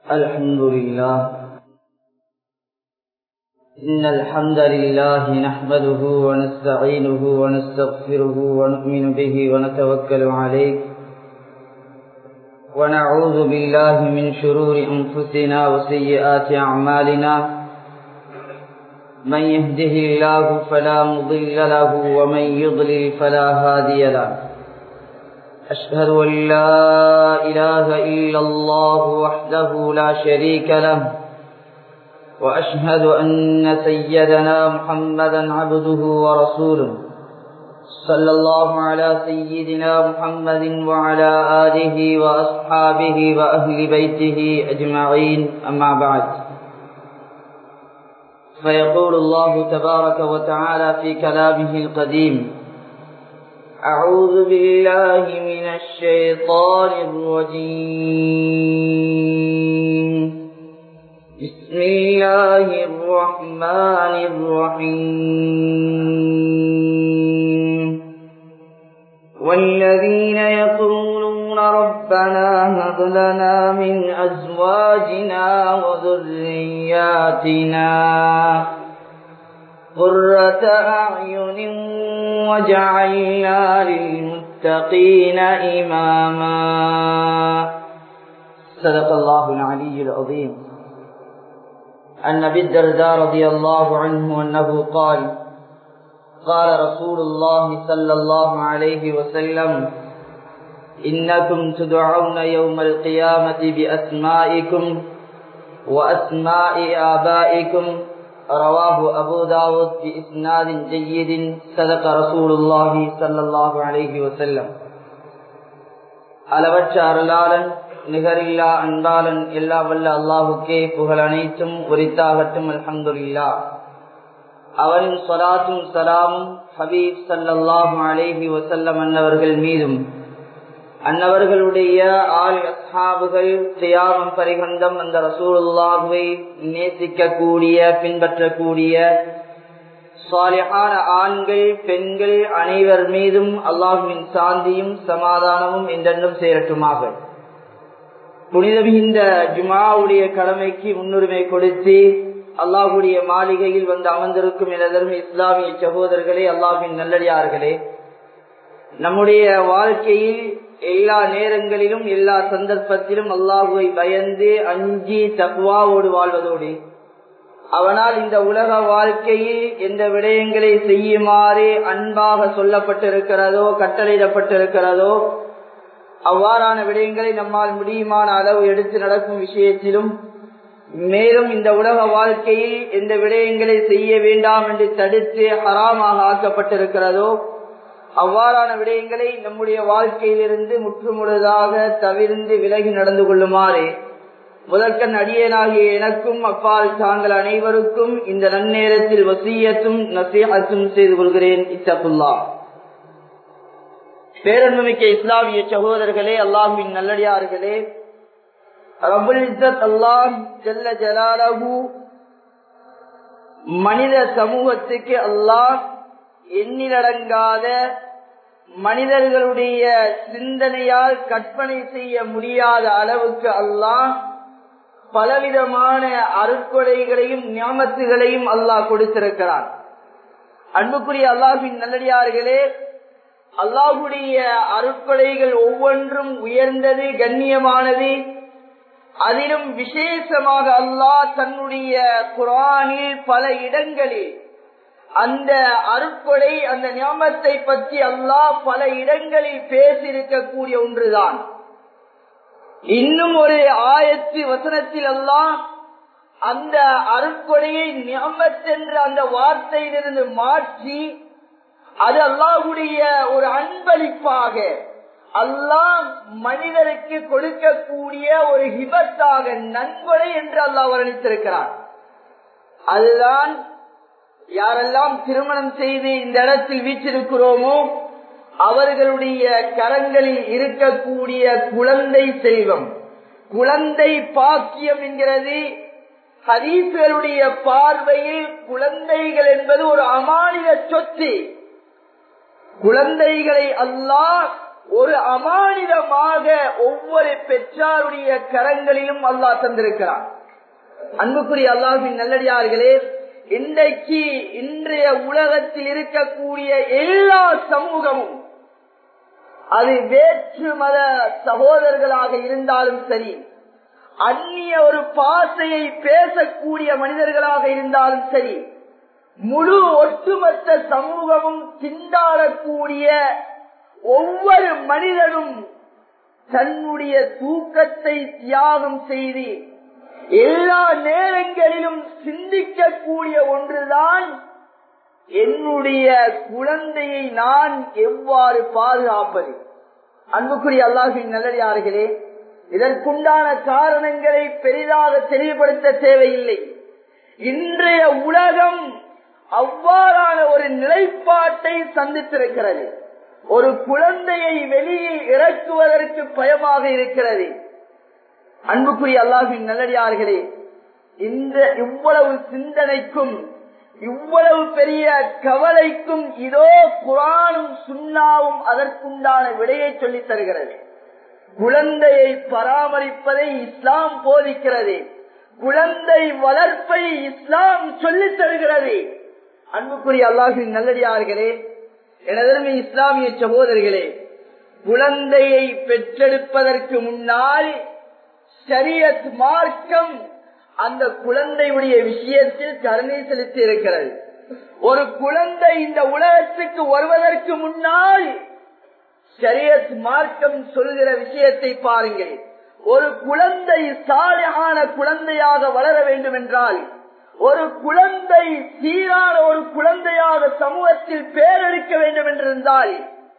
الحمد لله إن الحمد لله نحمده ونستعينه ونستغفره ونؤمن به ونتوكل عليه ونعوذ بالله من شرور أنفسنا وسيئات أعمالنا من يهده الله فلا مضل له ومن يضلل فلا هادي له أشهد أن لا إله إلا الله وحده لا شريك له وأشهد أن سيدنا محمدا عبده ورسوله صلى الله على سيدنا محمد وعلى آله وأصحابه وأهل بيته أجمعين أما بعد فيقول الله تبارك وتعالى في كلامه القديم أعوذ بالله من الشيطان الرجيم بسم الله الرحمن الرحيم والذين يقولون ربنا هب لنا من أزواجنا وذرياتنا قرة أعين وجعلنا للمتقين إماما صدق الله العلي العظيم عن ابي الدرداء رضي الله عنه انه قال قال رسول الله صلى الله عليه وسلم انكم تدعون يوم القيامه باسمائكم واسماء ابائكم رواه ابو داود باسناد جيد صدق رسول الله صلى الله عليه وسلم அளவற்ற அருளாளன் நிகரில்லா அன்பாளன் எல்லா வல்ல அல்லாஹுக்கே புகழ் அனைத்தும் உரித்தாகட்டும் அல்ஹம்துல்லா அவனின் சொலாத்தும் சலாமும் ஹபீப் சல்லாஹு அலேஹி வசல்லம் அன்னவர்கள் மீதும் அன்னவர்களுடைய ஆள் அஸ்ஹாபுகள் தியாகம் பரிகந்தம் அந்த ரசூலுல்லாஹுவை நேசிக்கக்கூடிய பின்பற்றக்கூடிய சாலிஹான ஆண்கள் பெண்கள் அனைவர் மீதும் அல்லாஹுவின் சாந்தியும் சமாதானமும் என்றென்றும் சேரட்டுமாக புனித மிகுந்த ஜுமாவுடைய கடமைக்கு முன்னுரிமை கொடுத்து அல்லாஹுடைய மாளிகையில் வந்து அமர்ந்திருக்கும் எனதரும் இஸ்லாமிய சகோதரர்களே அல்லாஹின் நல்லடியார்களே நம்முடைய வாழ்க்கையில் எல்லா நேரங்களிலும் எல்லா சந்தர்ப்பத்திலும் அல்லாஹுவை பயந்து அஞ்சி தக்குவாவோடு வாழ்வதோடு அவனால் இந்த உலக வாழ்க்கையில் எந்த விடயங்களை செய்யுமாறு அன்பாக சொல்லப்பட்டிருக்கிறதோ கட்டளையிடப்பட்டிருக்கிறதோ அவ்வாறான விடயங்களை நம்மால் முடியுமான அளவு எடுத்து நடக்கும் விஷயத்திலும் மேலும் இந்த உலக வாழ்க்கையில் எந்த விடயங்களை செய்ய வேண்டாம் என்று தடுத்து ஹராமாக ஆக்கப்பட்டிருக்கிறதோ அவ்வாறான விடயங்களை நம்முடைய வாழ்க்கையிலிருந்து முற்றுமுழுதாக தவிர்ந்து விலகி நடந்து கொள்ளுமாறு முதற்கண் அடியனாகிய எனக்கும் அப்பால் தாங்கள் அனைவருக்கும் இந்த நன்னேரத்தில் வசியத்தும் நசீகத்தும் செய்து கொள்கிறேன் இத்தகுல்லா பேரன்புமிக்க இஸ்லாமிய சகோதரர்களே அல்லாஹுவின் நல்லடியார்களே ரபுல் இசத் அல்லாம் ஜல்ல ஜலாலகு மனித சமூகத்துக்கு அல்லாஹ் எண்ணிலடங்காத மனிதர்களுடைய சிந்தனையால் கற்பனை செய்ய முடியாத அளவுக்கு அல்லாஹ் பலவிதமான அருட்கொடைகளையும் ஞாபகத்துகளையும் அல்லாஹ் கொடுத்திருக்கிறார் அன்புக்குரிய அல்லாஹின் நல்லடியார்களே அல்லாஹுடைய அருட்கொலைகள் ஒவ்வொன்றும் உயர்ந்தது கண்ணியமானது அதிலும் விசேஷமாக அல்லாஹ் தன்னுடைய குரானில் பல இடங்களில் அந்த அருட்கொடை அந்த ஞாபகத்தை பற்றி அல்லாஹ் பல இடங்களில் பேசியிருக்கக்கூடிய ஒன்றுதான் இன்னும் ஒரு ஆயத்து வசனத்தில் எல்லாம் அந்த அருட்கொடையை ஞாபகத்தென்ற அந்த வார்த்தையிலிருந்து மாற்றி அது அல்லாஹுடைய ஒரு அன்பளிப்பாக அல்லாஹ் மனிதருக்கு கொடுக்கக்கூடிய ஒரு ஹிபத்தாக நன்கொடை என்று அல்லாஹ் வர்ணித்திருக்கிறார் அதுதான் யாரெல்லாம் திருமணம் செய்து இந்த இடத்தில் வீச்சிருக்கிறோமோ அவர்களுடைய கரங்களில் இருக்கக்கூடிய குழந்தை செல்வம் குழந்தை பாக்கியம் என்கிறது ஹதீசுகளுடைய பார்வையில் குழந்தைகள் என்பது ஒரு அமானித சொத்து குழந்தைகளை அல்லாஹ் ஒரு அமானிதமாக ஒவ்வொரு பெற்றாருடைய கரங்களிலும் அல்லாஹ் தந்திருக்கிறான் அன்புக்குரிய அல்லாஹின் நல்லடியார்களே இன்றைக்கு இன்றைய உலகத்தில் இருக்கக்கூடிய எல்லா சமூகமும் அது வேற்று மத சகோதரர்களாக இருந்தாலும் சரி அந்நிய ஒரு பாசையை பேசக்கூடிய மனிதர்களாக இருந்தாலும் சரி முழு ஒட்டுமொத்த சமூகமும் திண்டாடக்கூடிய ஒவ்வொரு மனிதனும் தன்னுடைய தூக்கத்தை தியாகம் செய்து எல்லா நேரங்களிலும் சிந்திக்கக்கூடிய ஒன்றுதான் என்னுடைய குழந்தையை நான் எவ்வாறு பாதுகாப்பது அன்புக்குரிய அல்லாஹின் நல்லடியார்களே இதற்குண்டான காரணங்களை பெரிதாக தெளிவுபடுத்த தேவையில்லை இன்றைய உலகம் அவ்வாறான ஒரு நிலைப்பாட்டை சந்தித்திருக்கிறது ஒரு குழந்தையை வெளியில் இறக்குவதற்கு பயமாக இருக்கிறது அன்புக்குரிய அல்லாஹின் நல்லடியார்களே இந்த இவ்வளவு சிந்தனைக்கும் இவ்வளவு பெரிய கவலைக்கும் இதோ குரானும் சுண்ணாவும் அதற்குண்டான விடையை சொல்லித் தருகிறது குழந்தையை பராமரிப்பதை இஸ்லாம் போதிக்கிறது குழந்தை வளர்ப்பை இஸ்லாம் சொல்லித் தருகிறது அன்புக்குரிய அல்லாஹின் நல்லடியார்களே எனதருமை இஸ்லாமிய சகோதரிகளே குழந்தையை பெற்றெடுப்பதற்கு முன்னால் ஷரியத் மார்க்கம் அந்த குழந்தையுடைய விஷயத்தில் கருணை செலுத்தி இருக்கிறது ஒரு குழந்தை இந்த உலகத்துக்கு வருவதற்கு முன்னால் ஷரியத் மார்க்கம் சொல்கிற விஷயத்தை பாருங்கள் ஒரு குழந்தை சாலையான குழந்தையாக வளர வேண்டும் என்றால் ஒரு குழந்தை சீரான ஒரு குழந்தையாக சமூகத்தில் பேரெடுக்க வேண்டும் என்றிருந்தால்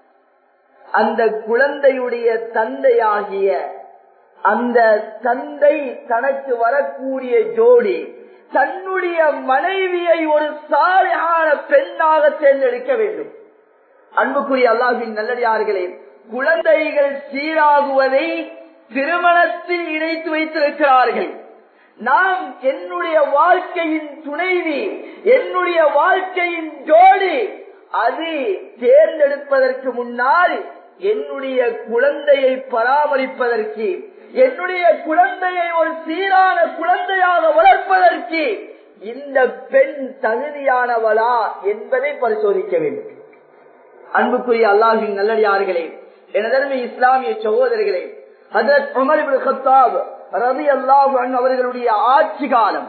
அந்த குழந்தையுடைய தந்தையாகிய அந்த தந்தை தனக்கு வரக்கூடிய ஜோடி தன்னுடைய மனைவியை ஒரு சாலையான பெண்ணாக தேர்ந்தெடுக்க வேண்டும் அன்புக்குரிய அல்லாஹின் நல்லடியார்களே குழந்தைகள் சீராகுவதை திருமணத்தில் இணைத்து வைத்திருக்கிறார்கள் நாம் என்னுடைய வாழ்க்கையின் துணைவி என்னுடைய வாழ்க்கையின் ஜோடி அது தேர்ந்தெடுப்பதற்கு முன்னால் என்னுடைய குழந்தையை பராமரிப்பதற்கு என்னுடைய குழந்தையை ஒரு சீரான குழந்தையாக வளர்ப்பதற்கு இந்த பெண் தகுதியானவளா என்பதை பரிசோதிக்க வேண்டும் அன்புக்குரிய அல்லாஹின் நல்லடியார்களே எனதருமை இஸ்லாமிய சகோதரர்களே ஹதரத் உமர் இப்னு கத்தாப் ரவி அல்லாஹ் அவர்களுடைய ஆட்சி காலம்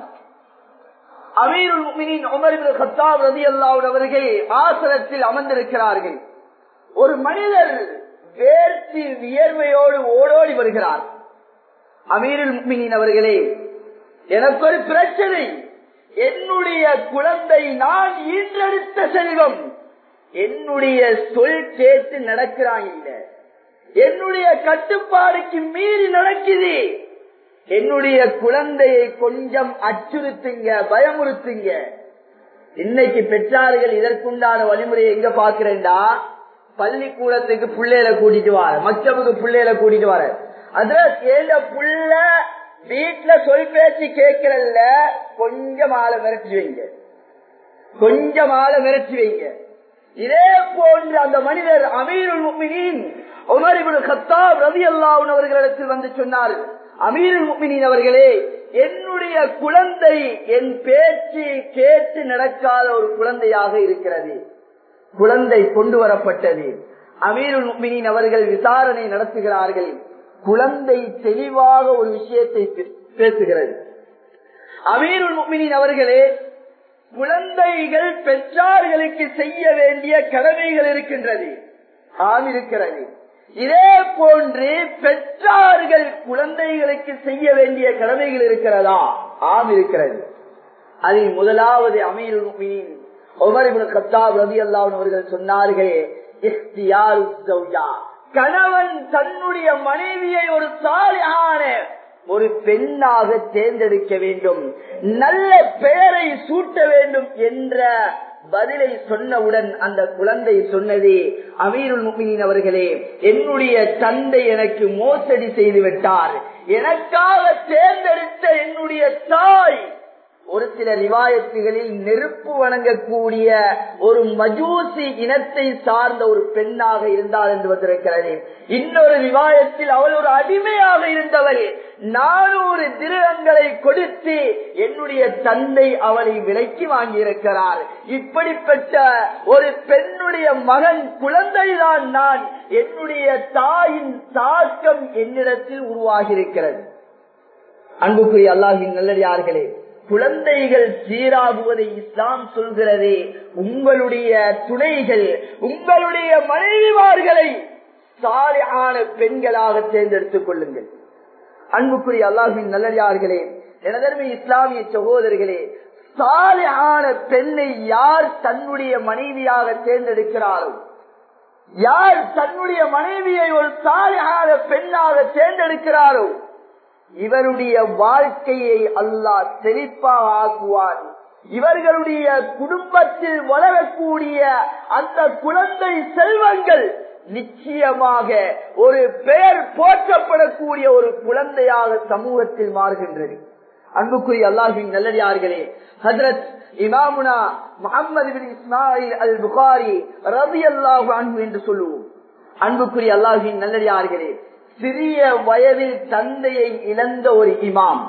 அமீருல் முஃமினீன் உமர் இப்னு கத்தாப் ரதி அல்லாஹ் அவர்கள் ஆசனத்தில் அமர்ந்திருக்கிறார்கள் ஒரு மனிதர் வேர்த்து வியர்வையோடு ஓடோடி வருகிறார் அமீருல் முஃமினீன் அவர்களே எனக்கு ஒரு பிரச்சனை என்னுடைய குழந்தை நான் ஈன்றெடுத்த செல்வம் என்னுடைய சொல் கேட்டு நடக்கிறான் இல்ல என்னுடைய கட்டுப்பாடுக்கு மீறி நடக்குது என்னுடைய குழந்தையை கொஞ்சம் அச்சுறுத்துங்க பயமுறுத்துங்க இன்னைக்கு பெற்றார்கள் இதற்குண்டான வழிமுறையை எங்க பாக்குறேன்டா பள்ளிக்கூடத்துக்கு பிள்ளையில கூட்டிட்டு வர மச்சமுக்கு பிள்ளையில கூட்டிட்டு வர அதுல ஏழ புள்ள வீட்டுல சொல் பேச்சு கேட்கறல்ல கொஞ்சம் ஆளை மிரட்டி வைங்க கொஞ்சம் ஆளை மிரட்டி வைங்க இதே போன்று அந்த மனிதர் அமீருல் முக்மினின் உமர் இப்னு கத்தாப் ரலியல்லாஹு அன்ஹு அவர்களிடத்தில் வந்து சொன்னார் அமீருல் முக்மினின் அவர்களே என்னுடைய குழந்தை என் பேச்சு கேட்டு நடக்காத ஒரு குழந்தையாக இருக்கிறது குழந்தை கொண்டு வரப்பட்டது அமீருல் முக்மினின் அவர்கள் விசாரணை நடத்துகிறார்கள் குழந்தை தெளிவாக ஒரு விஷயத்தை பே- பேசுகிறது அமீருல் முக்மினின் அவர்களே குழந்தைகள் பெற்றார்களுக்கு செய்ய வேண்டிய கடமைகள் இருக்கின்றது ஆம் இருக்கிறது இதே போன்று பெற்றார்கள் குழந்தைகளுக்கு செய்ய வேண்டிய கடமைகள் இருக்கிறதா ஆம் இருக்கிறது அதில் முதலாவது அமீருல் முக்மினின் உமர் இப்னு கத்தாப் ரலியல்லாஹு அவர்கள் சொன்னார்கள் இஹ்தியாரு ஸௌஜா கணவன் தன்னுடைய மனைவியை ஒரு சாலியான ஒரு பெண்ணாக தேர்ந்தெடுக்க வேண்டும் நல்ல பெயரை சூட்ட வேண்டும் என்ற பதிலை சொன்னவுடன் அந்த குழந்தை சொன்னது அமீருல் முக்மினின் அவர்களே என்னுடைய தந்தை எனக்கு மோசடி செய்து விட்டார் எனக்காக தேர்ந்தெடுத்த என்னுடைய தாய் ஒரு சில ரிவாயத்துகளில் நெருப்பு வணங்கக்கூடிய ஒரு மஜூசி இனத்தை சார்ந்த ஒரு பெண்ணாக இருந்தாள் என்று வந்திருக்கிறது இன்னொரு ரிவாயத்தில் அவள் ஒரு அடிமையாக இருந்தவள் நானூறு திருகங்களை கொடுத்து என்னுடைய தந்தை அவளை விலைக்கு வாங்கியிருக்கிறார் இப்படிப்பட்ட ஒரு பெண்ணுடைய மகன் குழந்தைதான் நான் என்னுடைய தாயின் தாக்கம் என்னிடத்தில் உருவாகியிருக்கிறது அன்புக்குரிய அல்லாஹின் நல்லடியார்களே குழந்தைகள் சீராகுவதை இஸ்லாம் சொல்கிறதே உங்களுடைய துணைகள் உங்களுடைய மனைவிமார்களை சாலையான பெண்களாக தேர்ந்தெடுத்துக் கொள்ளுங்கள் அன்புக்குரிய அல்லாஹின் நல்லடியார்களே எனதர்மை இஸ்லாமிய சகோதரர்களே சாலையான பெண்ணை யார் தன்னுடைய மனைவியாக தேர்ந்தெடுக்கிறாரோ யார் தன்னுடைய மனைவியை ஒரு சாலையான பெண்ணாக தேர்ந்தெடுக்கிறாரோ இவருடைய வாழ்க்கையை அல்லாஹ் செழிப்பாக ஆக்குவார் இவர்களுடைய குடும்பத்தில் வளரக்கூடிய அந்த குழந்தை செல்வங்கள் நிச்சயமாக ஒரு பெயர் போற்றப்படக்கூடிய ஒரு குழந்தையாக சமூகத்தில் மாறுகின்றது அன்புக்குரிய அல்லாஹின் நல்லடியார்களே ஹதரத் இமாமுனா முகமது பின் இஸ்மாயில் அல் புகாரி ரவி அல்லாஹு அன்பு என்று சொல்லுவோம் அன்புக்குரிய அல்லாஹின் நல்லடியார்களே சிறிய வயதில் தந்தையை இழந்த ஒரு இமாம்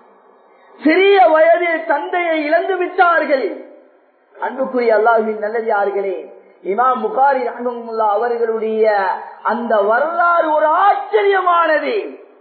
சிறிய வயதில் தந்தையை இழந்து விட்டார்கள் அன்புக்குரிய அல்லாஹின் நல்லதார்களே இமாம் புகாரி ரஹமுல்லா அவர்களுடைய அந்த வரலாறு ஒரு ஆச்சரியமானது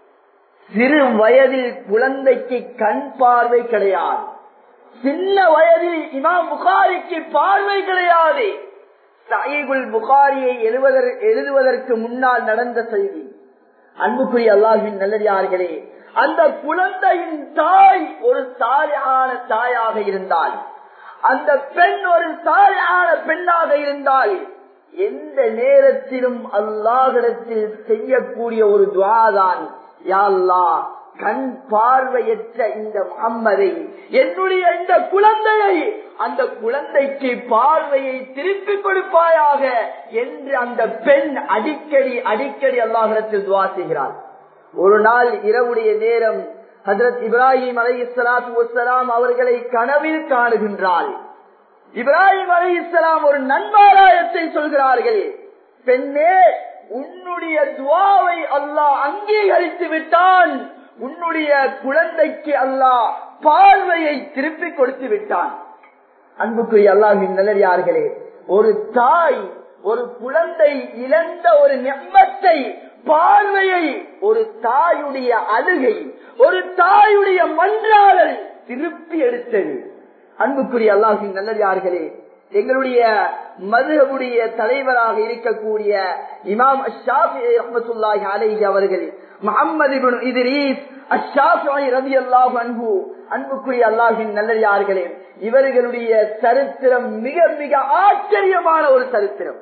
சிறு வயதில் குழந்தைக்கு கண் பார்வை கிடையாது சின்ன வயதில் இமாம் புகாரிக்கு பார்வை கிடையாது சாயிகுல் புகாரியை எழுதுவதற்கு முன்னால் நடந்த செய்தி அன்புக்குரிய அல்லாஹின் நல்லதார்களே அந்த குழந்தையின் தாய் ஒரு தாயான தாயாக இருந்தால் அந்த பெண் ஒரு தாயான பெண்ணாக இருந்தால் எந்த நேரத்திலும் அல்லாஹிடத்தில் செய்யக்கூடிய ஒரு துவாதான் யாழ்லா கண் பார்வையற்ற இந்த முகம்மதை என்னுடைய இந்த குழந்தையை அந்த குழந்தைக்கு பார்வையை திருப்பி கொடுப்பாயாக என்று அந்த பெண் அடிக்கடி அடிக்கடி அல்லாஹிடத்தில் துவா செய்கிறார் ஒரு நாள் இரவுடைய நேரம் ஹசரத் இப்ராஹிம் அலை இஸ்லாத்து வசலாம் அவர்களை கனவில் காணுகின்றாள் இப்ராஹிம் அலை இஸ்லாம் ஒரு நன்மாராயத்தை சொல்கிறார்கள் பெண்ணே உன்னுடைய துவாவை அல்லாஹ் அங்கீகரித்து விட்டான் உன்னுடைய குழந்தைக்கு அல்லாஹ் பார்வையை திருப்பி கொடுத்து விட்டான் அன்புக்குரிய அல்லாஹின் நல்லடியார்களே ஒரு தாய் ஒரு குழந்தை இழந்த ஒரு நெம்மத்தை பார்வையை ஒரு தாயுடைய அழுகை ஒரு தாயுடைய மன்றாடல் திருப்பி எடுத்தது அன்புக்குரிய அல்லாஹின் நல்லடியார்களே எங்களுடைய மதுகவுடைய தலைவராக இருக்கக்கூடிய இமாம் அஷாஃபி ரஹமத்துல்லாஹி அலைஹி அவர்கள் முகமது இதிரீஸ் அஷாஃபி ரவி அல்லாஹ் அன்பு அன்புக்குரிய அல்லாஹின் நல்லடியார்களே இவர்களுடைய சரித்திரம் மிக மிக ஆச்சரியமான ஒரு சரித்திரம்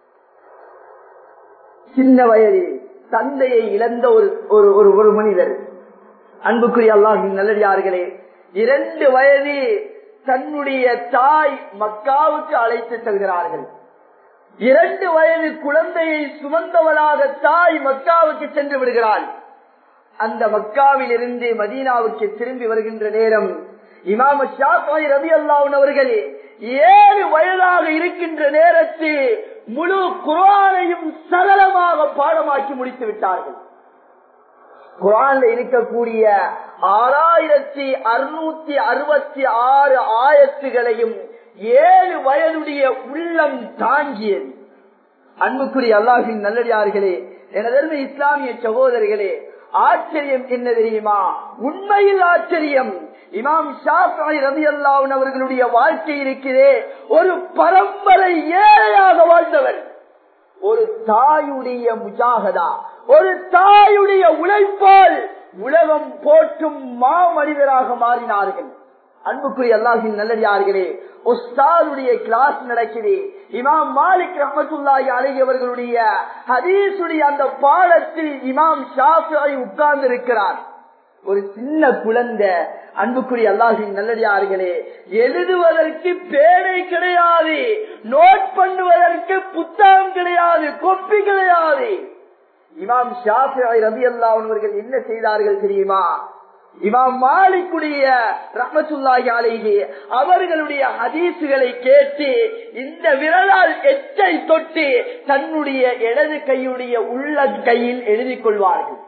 சின்ன வயதில் தந்தையை இழந்த ஒரு ஒரு ஒரு மனிதர் அன்புக்குரிய அல்லாஹின் நல்லடியார்களே இரண்டு வயதில் தன்னுடைய தாய் மக்காவுக்கு அழைத்து செல்கிறார்கள் இரண்டு வயது குழந்தையை சுமந்தவளாக தாய் மக்காவுக்கு சென்று விடுகிறாள் அந்த மக்காவில் இருந்து மதீனாவுக்கு திரும்பி வருகின்ற நேரம் இமாம ஷாஃபாய் ரவி அல்லாவுன் அவர்கள் ஏழு வயதாக இருக்கின்ற நேரத்தில் முழு குரானையும் சரளமாக பாடமாக்கி முடித்து விட்டார்கள் குரான்ல இருக்கக்கூடிய ஆறாயிரத்தி அறுநூத்தி அறுபத்தி ஆறு ஆயத்துகளையும் ஏழு வயதுடைய உள்ளம் தாங்கியது அன்புக்குரிய அல்லாஹின் நல்லடியார்களே எனதெருமை இஸ்லாமிய சகோதரர்களே ஆச்சரியம் என்ன தெரியுமா உண்மையில் ஆச்சரியம் இமாம் ஷாஃபி ரவி அல்லாவுன் அவர்களுடைய வாழ்க்கை இருக்கிறே ஒரு பரம்பரை ஏழையாக வாழ்ந்தவர் ஒரு தாயுடைய முஜாகதா ஒரு தாயுடைய உழைப்பால் உலகம் போற்றும் மாமனிதராக மாறினார்கள் அன்புக்குரிய அல்லாஹின் நல்லடியார்களே உஸ்தாதுடைய கிளாஸ் நடக்குது இமாம் மாலிக் ரஹமத்துல்லாஹி அலைஹி அவர்களுடைய ஹதீசுடைய அந்த பாடத்தில் இமாம் ஷாஃபி உட்கார்ந்து இருக்கிறார் ஒரு சின்ன குழந்தை அன்புக்குரிய அல்லாஹின் நல்லடியார்களே எழுதுவதற்கு பேரை கிடையாது நோட் பண்ணுவதற்கு புத்தகம் கிடையாது கொப்பி கிடையாது இமாம் ஷாஃபி ரபி அல்லா அவர்கள் என்ன செய்தார்கள் தெரியுமா இமாம் மாலிக்குடைய ரஹமத்துல்லாஹி அலைஹி அவர்களுடைய ஹதீசுகளை கேட்டு இந்த விரலால் எச்சை தொட்டு தன்னுடைய இடது கையுடைய உள்ள கையில் எழுதிக் கொள்வார்கள்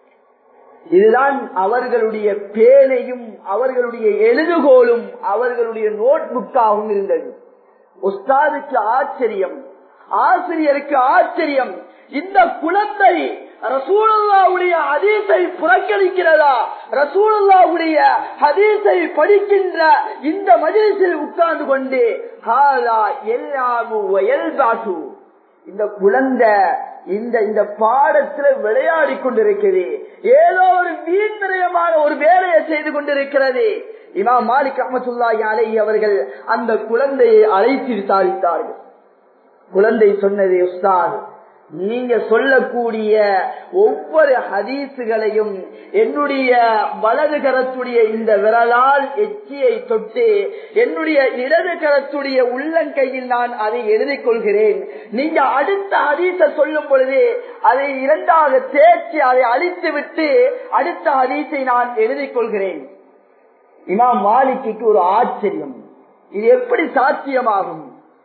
இதுதான் அவர்களுடைய பேனையும் அவர்களுடைய எழுதுகோலும் அவர்களுடைய நோட் புக்காகவும் இருந்தது உஸ்தாதுக்கு ஆச்சரியம் ஆசிரியருக்கு ஆச்சரியம் இந்த குழந்தை ரசூலுல்லாவுடைய ஹதீஸை புறக்கணிக்கிறதா ரசூலுல்லாவுடைய ஹதீஸை படிக்கின்ற இந்த மஜிலிசில் உட்கார்ந்து கொண்டு ஹாலா எல்லாமு வயல்பாசு இந்த குழந்தை இந்த இந்த பாடத்துல விளையாடி கொண்டிருக்கிறது ஏதோ ஒரு வீண்விரயமான ஒரு வேலையை செய்து கொண்டிருக்கிறது இமாம் மாலிக் அஹமத்துல்லாஹி அலை அவர்கள் அந்த குழந்தையை அழைத்து விசாரித்தார்கள் குழந்தை சொன்னது உஸ்தாத் நீங்க சொல்லக்கூடிய ஒவ்வொரு ஹதீசுகளையும் என்னுடைய வலது கரத்துடைய இந்த விரலால் எச்சியை தொட்டு என்னுடைய இடது கரத்துடைய உள்ளங்கையில் நான் அதை எழுதிக் கொள்கிறேன் நீங்க அடுத்த ஹதீச சொல்லும் பொழுது அதை இரண்டாக தேர்ச்சி அதை அழித்து விட்டு அடுத்த ஹதீஸை நான் எழுதிக் கொள்கிறேன் இமாம் மாலிக்கு ஒரு ஆச்சரியம் இது எப்படி சாத்தியமாகும்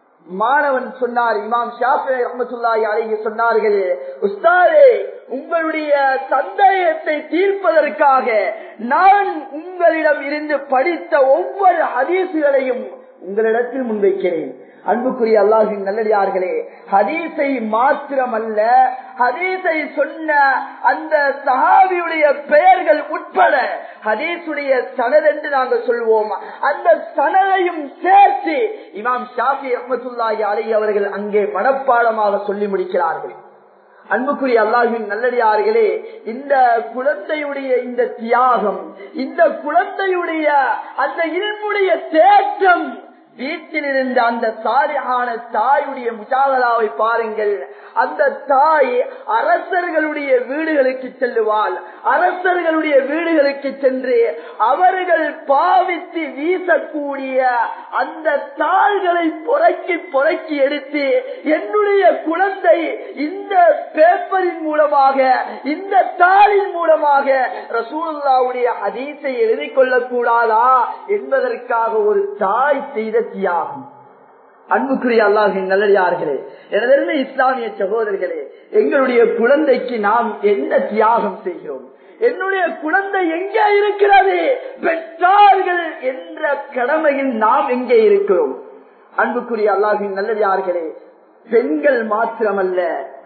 மாணவன் சொன்னார் இமாம் ஷாஃபி ரஹமத்துல்லாஹி அலைஹி சொன்னார்கள் உஸ்தாதே உங்களுடைய சந்தேகத்தை தீர்ப்பதற்காக நான் உங்களிடம் இருந்து படித்த ஒவ்வொரு ஹதீசுகளையும் உங்களிடத்தில் முன்வைக்கிறேன் அன்புக்குரிய அல்லாஹின் நல்லடியார்களே ஹதீஸை மாத்திரமல்ல ஹதீஸை சொன்ன அந்த சஹாபியுடைய பெயர்கள் உட்பட ஹதீஸுடைய சனத் என்று நாங்கள் சொல்வோம் அந்த சனதையும் சேர்த்து இமாம் ஷாஃபி அஹமத்துல்லாஹி அலி அவர்கள் அங்கே மனப்பாடமாக சொல்லி முடிக்கிறார்கள் அன்புக்குரிய அல்லாஹின் நல்லடியார்களே இந்த குழந்தையுடைய இந்த தியாகம் இந்த குழந்தையுடைய அந்த இல்முடைய தேற்றம் வீட்டில் இருந்த அந்த சாரியான தாயுடைய முஜாகலாவை பாருங்கள் அந்த தாய் அரசர்களுடைய வீடுகளுக்கு செல்லுவாள் அரசர்களுடைய வீடுகளுக்கு சென்று அவர்கள் பாவித்து வீசக்கூடிய அந்த தாள்களை புறக்கி புறக்கி எடுத்து என்னுடைய குழந்தை இந்த பேப்பரின் மூலமாக இந்த தாளின் மூலமாக ரசூல்லாவுடைய ஹதீஸை எழுதிக் கொள்ளக்கூடாதா என்பதற்காக ஒரு தாய் செய்த தியாகம் அன்புக்குரிய அல்லாஹின் நல்லடியார்களே எனதிருந்த இஸ்லாமிய சகோதரர்களே எங்களுடைய குழந்தைக்கு நாம் என்ன தியாகம் செய்கிறோம் என்னுடைய குழந்தை எங்கே இருக்கிறது பெற்றார்கள் என்ற கடமையில் நாம் எங்கே இருக்கிறோம் அன்புக்குரிய அல்லாஹின் நல்லடியார்களே பெண்கள் மாத்திரமல்ல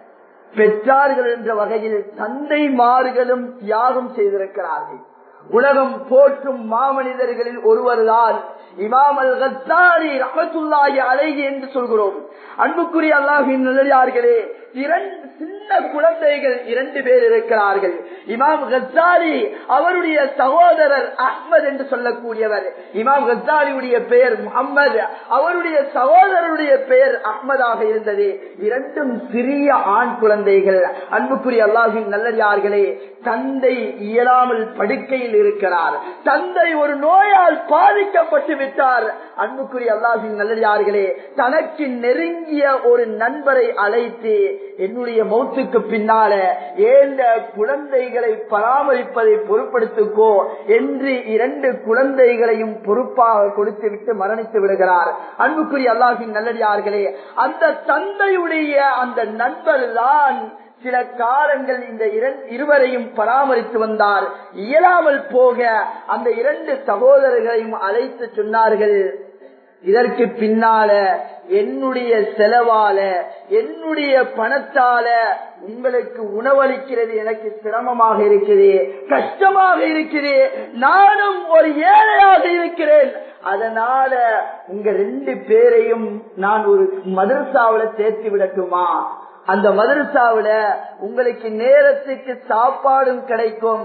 பெற்றார்கள் என்ற வகையில் தந்தைமார்களும் தியாகம் செய்திருக்கிறார்கள் உலகம் போற்றும் மாமனிதர்களில் ஒருவர்தான் இமாம் அல் கத்தாரி ரமத்துல்லாஹி அலைகி என்று சொல்கிறோம் அன்புக்குரிய அல்லாஹின் நல்லடியார்களே இரண்டு சின்ன குழந்தைகள் இரண்டு பேர் இருக்கிறார்கள் இமாம் கத்தாரி அவருடைய சகோதரர் அஹ்மத் என்று சொல்லக்கூடியவர் இமாம் கத்தாரியுடைய பெயர் முகம்மது அவருடைய சகோதரருடைய பெயர் அஹ்மதாக இருந்தது இரண்டும் சிறிய ஆண் குழந்தைகள் அன்புக்குரிய அல்லாஹின் நல்லடியார்களே தந்தை இயலாமல் படுக்கையில் இருக்கிறார் தந்தை ஒரு நோயால் பாதிக்கப்பட்டு விட்டார் அன்புக்குரிய அல்லாஹின் நல்லடியார்களே தனக்கு நெருங்கிய ஒரு நண்பரை அழைத்து என்னுடைய மௌத்துக்கு பின்னால ஏந்த குழந்தைகளை பராமரிப்பதை பொருட்படுத்திக்கோ என்று இரண்டு குழந்தைகளையும் பொறுப்பாக கொடுத்து விட்டு மரணித்து விடுகிறார் அன்புக்குரிய அல்லாஹின் நல்லடியார்களே அந்த தந்தையுடைய அந்த நண்பர் தான் சில காலங்கள் இந்த இருவரையும் பராமரித்து வந்தார் இயலாமல் போக அந்த இரண்டு சகோதரர்களையும் அழைத்து சொன்னார்கள் இதற்கு பின்னால என்னுடைய செலவால என்னுடைய பணத்தால உங்களுக்கு உணவளிக்கிறது எனக்கு சிரமமாக இருக்குது கஷ்டமாக இருக்குது நானும் ஒரு ஏழையாக இருக்கிறேன் அதனால உங்க ரெண்டு பேரையும் நான் ஒரு மதரசாவில சேர்த்து விடட்டுமா அந்த மதரசாவில உங்களுக்கு நேரத்துக்கு சாப்பாடும் கிடைக்கும்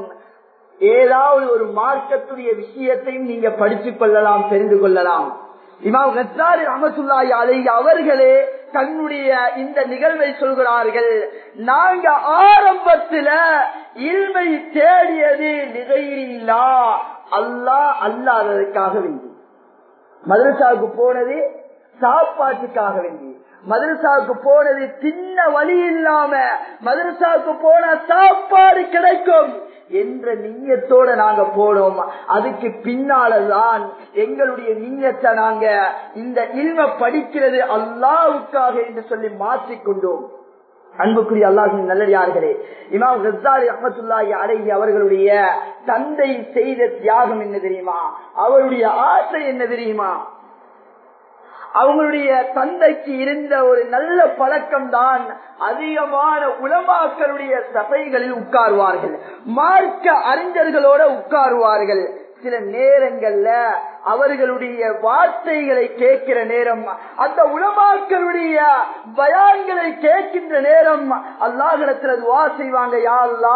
ஏதாவது ஒரு மார்க்கத்துடைய விஷயத்தையும் நீங்க படித்துக் கொள்ளலாம் தெரிந்து கொள்ளலாம் இமாம் கத்தாரி அமசுல்லாய் அலை அவர்களே தன்னுடைய இந்த நிகழ்வை சொல்கிறார்கள் நாங்க ஆரம்பத்துல இல்மை தேடியது நிகையில்லா அல்லா அல்லாததற்காக வேண்டி மதரசாவுக்கு போனது சாப்பாட்டுக்காக வேண்டி மதரசாவுக்கு போனது தின்ன வழி இல்லாம மதரசாவுக்கு போன சாப்பாடு கிடைக்கும் என்ற நீயத்தோட நாங்க போனோம் அதுக்கு பின்னாலதான் எங்களுடைய நீயத்தை நாங்க இந்த இல்ம படிக்கிறது அல்லாவுக்காக என்று சொல்லி மாற்றிக்கொண்டோம் அன்புக்குரிய அல்லாஹின் நல்லடியார்களே இமாம் ரஸ்தாலி அஹமத்துல்லாஹி அலைஹி அவர்களுடைய தந்தை செய்த தியாகம் என்ன தெரியுமா அவருடைய ஆசை என்ன தெரியுமா அவங்களுடைய தந்தைக்கு இருந்த ஒரு நல்ல பழக்கம் தான் அதிகமான உலமாக்களுடைய சபைகளில் உட்காருவார்கள் மார்க்க அறிஞர்களோட உட்காருவார்கள் சில நேரங்கள்ல அவர்களுடைய வார்த்தைகளை கேட்கிற நேரம் அந்த உலமாக்களுடைய பயான்களை கேட்கின்ற நேரம் அல்லாஹிடத்துல துவா செய்வாங்க யாழ்லா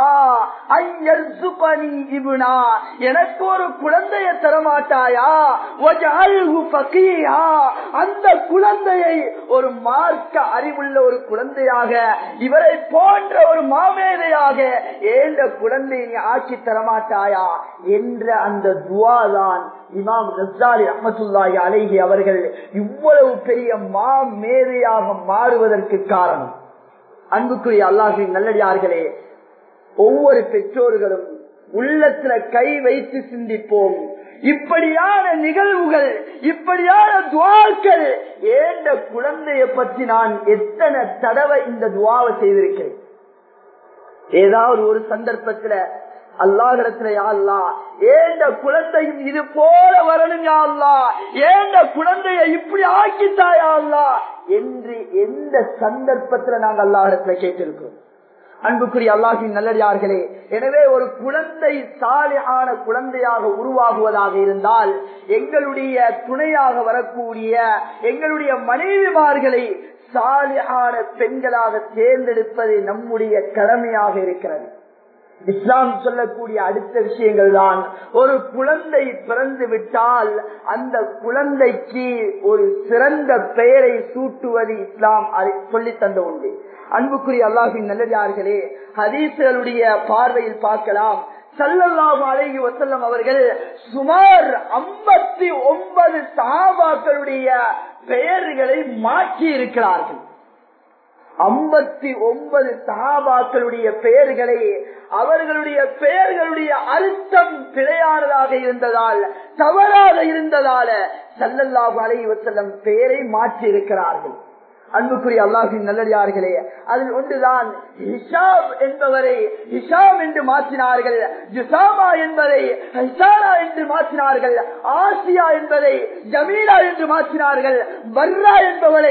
இவனா எனக்கு ஒரு குழந்தைய தரமாட்டாயா பக்கியா அந்த குழந்தையை ஒரு மார்க்க அறிவுள்ள ஒரு குழந்தையாக இவரை போன்ற ஒரு மாமேதையாக ஏந்த குழந்தையை நீ ஆக்கி தரமாட்டாயா என்ற அந்த துவா தான் இமாம் ரஸ்தாலி அஹமத்துல்லாஹி அலைஹி அவர்கள் இவ்வளவு பெரிய மா மேதையாக மாறுவதற்கு காரணம் அன்புக்குரிய அல்லாஹின் நல்லடியார்களே ஒவ்வொரு பெற்றோர்களும் உள்ளத்துல கை வைத்து சிந்திப்போம் இப்படியான நிகழ்வுகள் இப்படியான துவாக்கள் ஏண்ட குழந்தைய பற்றி நான் எத்தனை தடவை இந்த துவாவை செய்திருக்கிறேன் ஏதாவது ஒரு சந்தர்ப்பத்துல அல்லாஹிடத்துல யாழ்லா ஏண்ட குழந்தையும் இது போல வரணும் யாழ்லா ஏண்ட குழந்தைய இப்படி ஆக்கித்தாயா அல்லா என்று எந்த சந்தர்ப்பத்துல நாங்க அல்லாஹிடத்துல கேட்டிருக்கோம் அன்புக்குரிய அல்லாஹின் நல்லடியார்களே எனவே ஒரு குழந்தை சாலையான குழந்தையாக உருவாகுவதாக இருந்தால் எங்களுடைய துணையாக வரக்கூடிய எங்களுடைய மனைவிமார்களை சாலையான பெண்களாக தேர்ந்தெடுப்பது நம்முடைய கடமையாக இருக்கிறது இஸ்லாம் சொல்லக்கூடிய அடுத்த விஷயங்கள் தான் ஒரு குழந்தை பிறந்து விட்டால் அந்த குழந்தைக்கு ஒரு சிறந்த பெயரை சூட்டுவது இஸ்லாம் சொல்லி தந்த உண்டு அன்புக்குரிய அல்லாஹின் நல்லதார்களே ஹதீசுகளுடைய பார்வையில் பார்க்கலாம் சல்லல்லாஹு அலைஹி வசல்லம் அவர்கள் சுமார் ஐம்பத்தி ஒன்பது சஹாபாக்களுடைய பெயர்களை மாற்றி இருக்கிறார்கள் ஐம்பத்தி ஒன்பது சஹாபாக்களுடைய பெயர்களை அவர்களுடைய பெயர்களுடைய அர்த்தம் பிழையானதாக இருந்ததால் தவறாக இருந்ததால சல்லல்லாஹு அலைஹி வசல்லம் பெயரை மாற்றி இருக்கிறார்கள் அன்புக்குரிய அல்லாஹின் நல்லடியார்களே அதில் ஒன்றுதான் ஹிஷாம் என்பவரை ஹிஷாம் என்று மாற்றினார்கள் ஜுசாமா என்பதை ஹிசாரா என்று மாற்றினார்கள் ஆசியா என்பதை ஜமீலா என்று மாற்றினார்கள் பர்ரா என்பவரை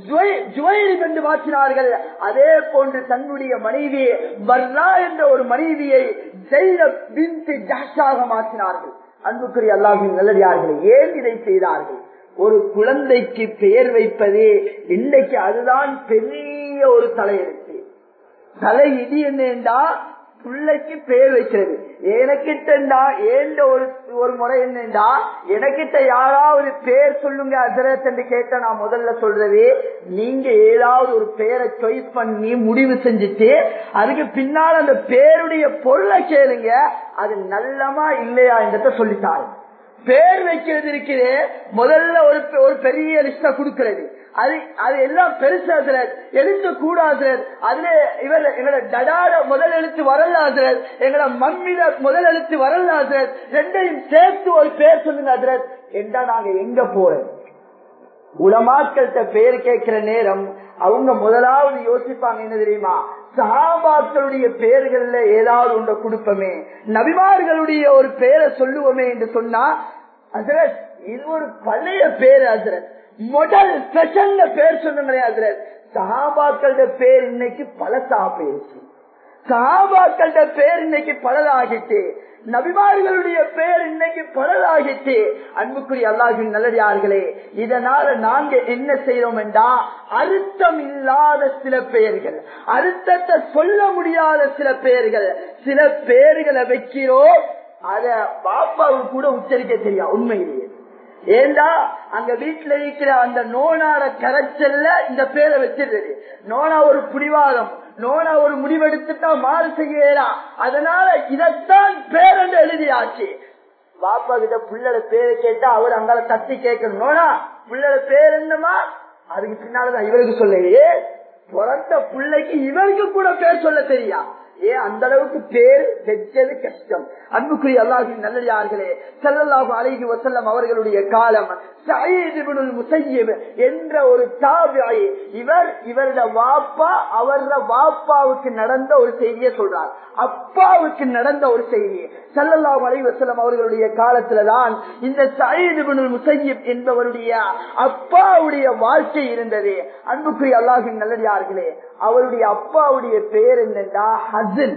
ஜுவைரிம் என்று மாற்றினார்கள் அதே போன்று தன்னுடைய மனைவி பர்ரா என்ற ஒரு மனைவியை ஜெயினப் பின்து ஜஹ்ஷாக மாற்றினார்கள் அன்புக்குரிய அல்லாஹின் நல்லடியார்களே ஏன் இதை செய்தார்கள் ஒரு குழந்தைக்கு பெயர் வைப்பது இன்னைக்கு அதுதான் பெரிய ஒரு தலையெழுத்து தலை இடி என்னண்டா பிள்ளைக்கு பெயர் வைக்கிறது எனக்கிட்டா ஏண்ட ஒரு ஒரு முறை என்னண்டா எனக்கிட்ட யாராவது பேர் சொல்லுங்க அசரத் என்று கேட்ட நான் முதல்ல சொல்றது நீங்க ஏதாவது ஒரு பேரை சாய்ஸ் பண்ணி முடிவு செஞ்சுட்டு அதுக்கு பின்னால் அந்த பேருடைய பொருளை கேளுங்க அது நல்லமா இல்லையா என்றத சொல்லித்தாரு பேர் வைக்கிறது இருக்குது முதல்ல ஒரு ஒரு பெரிய லிஸ்ட கொடுக்கிறது அது அது எல்லாம் பெருசாசுற எழுத்து கூடாசுரர் அதுல இவர் எங்களோட டடாட முதல் எழுத்து வரலாசுரர் எங்களோட மம்மில முதல் எழுத்து வரலாசுரர் ரெண்டையும் சேர்த்து ஒரு பேர் சொல்லுங்க அதுரத் என்றா நாங்க எங்க போறோம் உலமாக்கள்கிட்ட பேர் கேட்கிற நேரம் அவங்க முதலாவது யோசிப்பாங்க என்ன தெரியுமா சஹாபாக்களுடைய பெயர்கள்ல ஏதாவது ஒன்றை கொடுப்போமே நபிமார்களுடைய ஒரு பெயரை சொல்லுவோமே என்று சொன்னா அசரத் இது ஒரு பழைய பேர் அசரத் முதல் ஸ்பெஷல்ல பேர் சொன்னங்களே அசரத் சஹாபாக்களோட பேர் இன்னைக்கு பழசா போயிருச்சு சஹாபாக்களோட பேர் இன்னைக்கு பழதாகிட்டு நபிமார்களுடைய பேர் இன்னைக்கு பழதாகிட்டு அன்புக்குரிய அல்லாஹின் நல்லடியார்களே இதனால நாங்க என்ன செய்யறோம் என்றா அர்த்தம் இல்லாத சில பெயர்கள் அர்த்தத்தை சொல்ல முடியாத சில பெயர்கள் சில பெயர்களை வைக்கிறோம் அத பாப்பாவுக்கு கூட உச்சரிக்க தெரியும் உண்மையிலேயே ஏண்டா அங்க வீட்டுல இருக்கிற அந்த நோனாட கரைச்சல்ல இந்த பேரை வச்சிருது நோனா ஒரு புடிவாதம் நோனா ஒரு முடிவெடுத்துட்டா மாறு செய்யலாம் அதனால இதத்தான் பேரண்டு எழுதியாச்சு பாப்பா கிட்ட பிள்ளை பேரை கேட்டா அவர் அங்கால தட்டி கேட்கணும் நோனா பிள்ளை பேர் என்னமா அதுக்கு பின்னாலதான் இவருக்கு சொல்லையே பிறந்த பிள்ளைக்கு இவருக்கு கூட பேர் சொல்ல தெரியா ஏ அந்த அளவுக்கு பேர் வெச்சது கஷ்டம் அன்புக்குரிய அல்லாஹின் நல்லடியார்களே செல்லல்லாஹு அலைஹி வசல்லம் அவர்களுடைய காலம் முசையீப் என்ற ஒரு தாபியை இவர் இவரது வாப்பா அவரது வாப்பாவுக்கு நடந்த ஒரு செய்தியை சொல்றார் அப்பாவுக்கு நடந்த ஒரு செய்தி செல்லல்லாஹு அலைஹி வசல்லம் அவர்களுடைய காலத்துலதான் இந்த சயீது முசையீப் என்பவருடைய அப்பாவுடைய வாழ்க்கை இருந்தது அன்புக்குரிய அல்லாஹின் நல்லடியார்களே அவருடைய அப்பாவுடைய பேர் என்னென்றா ஹசன்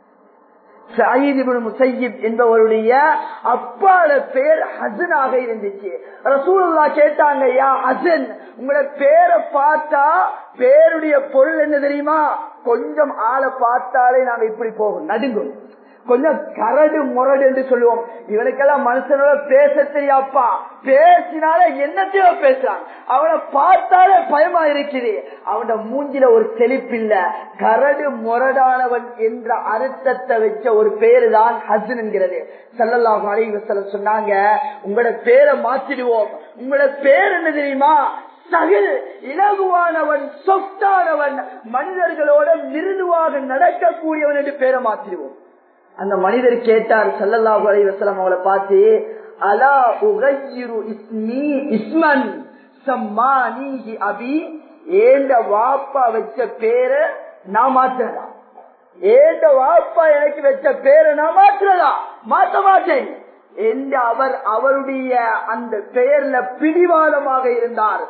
முசையீப் என்பவருடைய அப்பாட பேர் ஹசனாக இருந்துச்சு ரசூலுல்லா கேட்டாங்க யா ஹசன் உங்களோட பேரை பார்த்தா பேருடைய பொருள் என்ன தெரியுமா கொஞ்சம் ஆளை பார்த்தாலே நாங்க இப்படி போகும் நடுங்கும் கொஞ்சம் கரடு முரடு என்று சொல்லுவோம் இவனுக்கெல்லாம் மனுஷனோட பேச தெரியாப்பா பேசினாலே என்னத்தையோ பேசுறான் அவனை பார்த்தாலே பயமா இருக்குது அவனோட மூஞ்சில ஒரு செழிப்பில்ல கரடு முரடானவன் என்ற அர்த்தத்தை வச்ச ஒரு பேரு தான் ஹசன் என்கிறது சல்லல்லாஹு அலைஹி வஸல்லம் சொன்னாங்க உங்களோட பேரை மாத்திடுவோம் உங்களோட பேர் என்ன தெரியுமா சகில் இலகுவானவன் சொத்தானவன் மனிதர்களோட மிருதுவாக நடக்கக்கூடியவன் என்று பேரை மாத்திடுவோம் அந்த மனிதர் கேட்டார் சல்லல்லாஹு அலைஹி வஸல்லம் அவளை பார்த்து அலா உகையிரு இஸ்மி இஸ்மன் சம்மானிஹி அபி ஏண்ட வாப்பா வச்ச பேரை நான் மாத்துறதா ஏண்ட வாப்பா எனக்கு வச்ச பேரை நான் மாத்துறதா மாத்த மாட்டேன் என்று அவர் அவருடைய அந்த பெயர்ல பிடிவாதமாக இருந்தார்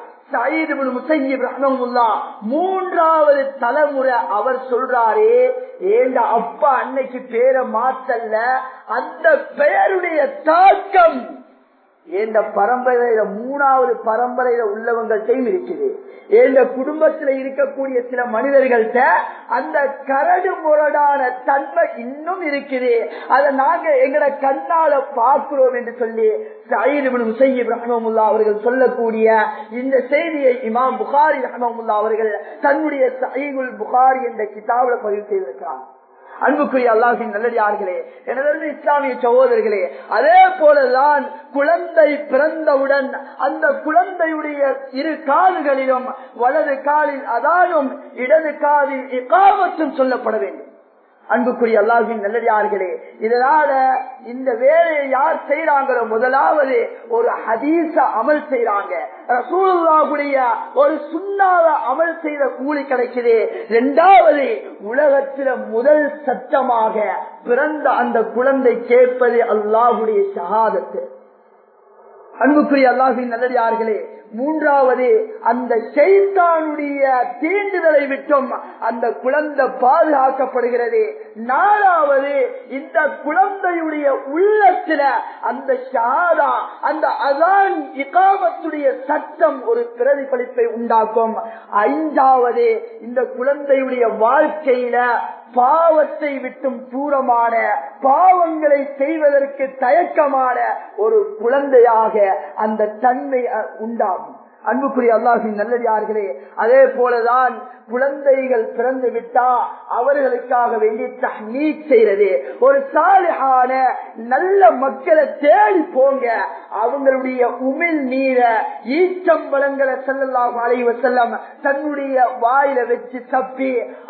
மூன்றாவது தலைமுறை அவர் சொல்றாரே ஏண்ட அப்பா அன்னைக்கு பேரை மாத்தல்ல அந்த பெயருடைய தாக்கம் எந்த பரம்பரையில மூணாவது பரம்பரையில உள்ளவங்கள்ட்டையும் இருக்குது எந்த குடும்பத்துல இருக்கக்கூடிய சில மனிதர்கள்ட்ட அந்த கரடு முரடான தன்மை இன்னும் இருக்குது அதை நாங்க எங்கட கண்ணால பார்க்கிறோம் என்று சொல்லி அவர்கள் சொல்லக்கூடிய இந்த செய்தியை இமாம் புகாரி ரஹமுல்லா அவர்கள் தன்னுடைய சயீகுல் புகாரி என்ற கிதாபில பதிவு செய்திருக்கிறார் அன்புக்குரிய அல்லாஹின் நல்லடியார்களே எனது இஸ்லாமிய சகோதரர்களே அதே போலதான் குழந்தை பிறந்தவுடன் அந்த குழந்தையுடைய இரு கால்களிலும் வலது காலில் அதானும் இடது காலில் இக்காமத்தும் சொல்லப்பட வேண்டும் அன்புக்குரிய அல்லாஹின் நல்லடியார்களே இதனால இந்த வேலையை யார் செய்யறாங்களோ முதலாவது ஒரு ஹதீச அமல் செய்யறாங்க ரசூலுல்லாஹுடைய ஒரு சுண்ணாவ அமல் செய்த கூலி கிடைக்குது இரண்டாவது உலகத்தில முதல் சட்டமாக பிறந்த அந்த குழந்தை கேட்பது அல்லாஹுடைய ஷஹாதத்து அன்புக்குரிய அல்லாஹின் நல்லடியார்களே மூன்றாவது அந்த செய்தானுடைய தீண்டுதலை விட்டும் அந்த குழந்தை பாதுகாக்கப்படுகிறது நாலாவது இந்த குழந்தையுடைய உள்ளத்துல அந்த ஷாதா அந்த அதான் இகாமத்துடைய சட்டம் ஒரு பிரதிபலிப்பை உண்டாக்கும் ஐந்தாவது இந்த குழந்தையுடைய வாழ்க்கையில பாவத்தை விட்டும் தூரமான பாவங்களை செய்வதற்கு தயக்கமான ஒரு குழந்தையாக அந்த தன்மை உண்டாகும் அன்புக்குரிய அல்லாஹின் நல்லடியார்களே அதே போலதான் குழந்தைகள் பிறந்து விட்டா அவர்களுக்காக வேண்டி தஹ்னீக் செய்யறது ஒரு சாலிஹான நல்ல மக்களை தேடி போங்க அவங்களுடைய உமிழ் நீரை ஈச்சம்பழங்களை செல்லலாம் அலைவ செல்லம் தன்னுடைய வாயில வச்சு தப்பி